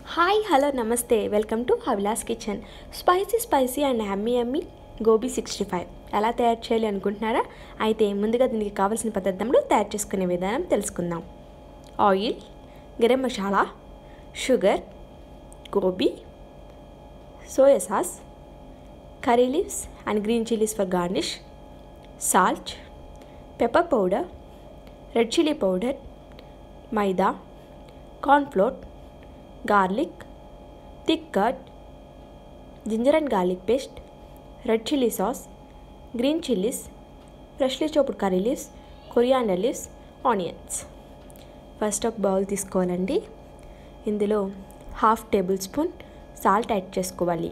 hi hello namaste welcome to Havila's kitchen spicy spicy and yummy yummy gobi sixty five ఎలా తయారు చేయాలి అనుకుంటున్నారా అయితే ముందుగా దీనికి కావాల్సిన పదార్థంలో తయారు చేసుకునే విధానం తెలుసుకుందాం oil garam masala sugar gobi soya sauce curry leaves and green chillies for garnish salt pepper powder red chilli powder maida cornflour garlic thick cut ginger and garlic paste red chilli sauce green chillies freshly chopped curry leaves coriander leaves onions first ఒక bowl తీసుకోవాలండి ఇందులో half tablespoon salt add చేసుకోవాలి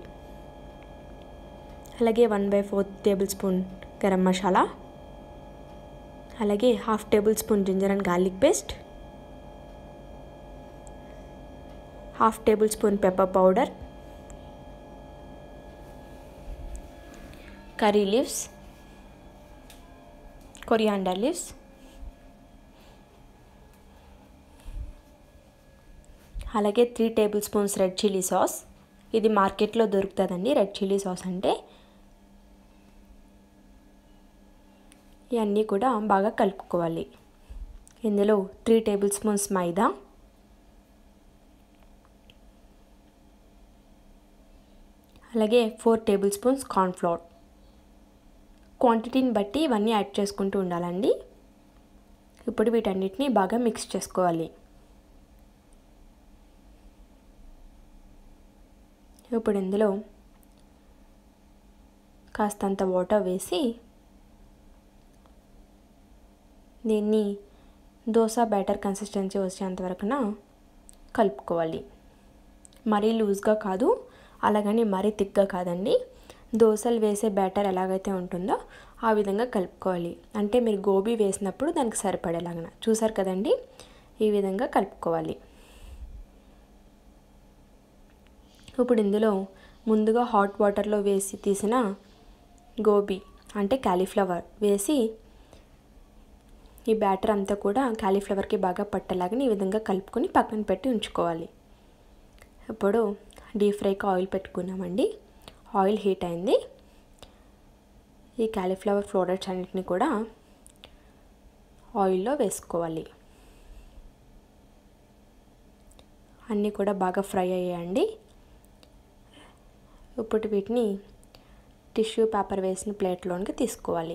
అలాగే one by fourth tablespoon garam masala అలాగే half tablespoon ginger and garlic paste half tablespoon pepper powder curry leaves coriander leaves అలాగే three tablespoons red chilli sauce ఇది మార్కెట్లో దొరుకుతుందండి red chilli sauce అంటే ఇవన్నీ కూడా బాగా కలుపుకోవాలి ఇందులో త్రీ టేబుల్ స్పూన్స్ మైదా అలాగే ఫోర్ టేబుల్ స్పూన్స్ కార్న్ఫ్లోర్ క్వాంటిటీని బట్టి ఇవన్నీ యాడ్ చేసుకుంటూ ఉండాలండి ఇప్పుడు వీటన్నిటిని బాగా మిక్స్ చేసుకోవాలి ఇప్పుడు ఇందులో కాస్తంత వాటర్ వేసి దీన్ని దోశ బ్యాటర్ కన్సిస్టెన్సీ వచ్చేంత వరకున కలుపుకోవాలి మరీ లూజ్గా కాదు అలాగని మరీ థిక్గా కాదండి దోశలు వేసే బ్యాటర్ ఎలాగైతే ఉంటుందో ఆ విధంగా కలుపుకోవాలి అంటే మీరు గోబీ వేసినప్పుడు దానికి సరిపడేలాగా చూసారు కదండి ఈ విధంగా కలుపుకోవాలి ఇప్పుడు ఇందులో ముందుగా హాట్ వాటర్లో వేసి తీసిన గోబీ అంటే క్యాలీఫ్లవర్ వేసి ఈ బ్యాటర్ అంతా కూడా క్యాలీఫ్లవర్కి బాగా పట్టేలాగా ఈ విధంగా కలుపుకొని పక్కన పెట్టి ఉంచుకోవాలి ఇప్పుడు డీప్ ఫ్రైకి ఆయిల్ పెట్టుకున్నామండి ఆయిల్ హీట్ అయింది ఈ క్యాలీఫ్లవర్ ఫ్లోరట్స్ అన్నిటిని కూడా ఆయిల్లో వేసుకోవాలి అన్నీ కూడా బాగా ఫ్రై అయ్యాయండి ఇప్పుడు వీటిని టిష్యూ పేపర్ వేసిన ప్లేట్లోనికి తీసుకోవాలి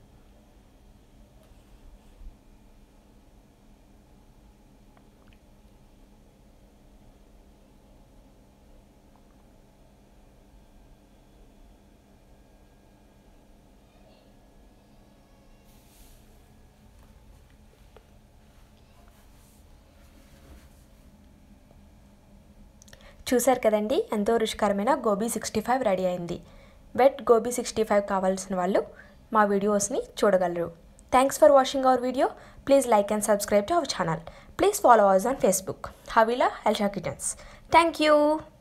చూశారు కదండి ఎంతో రుచికరమైన గోబీ సిక్స్టీ ఫైవ్ రెడీ అయింది వెట్ గోబీ సిక్స్టీ ఫైవ్ కావాల్సిన వాళ్ళు మా వీడియోస్ని చూడగలరు thanks for watching our video please like and subscribe to our channel please follow ours on Facebook Havila Elsha kitchens thank you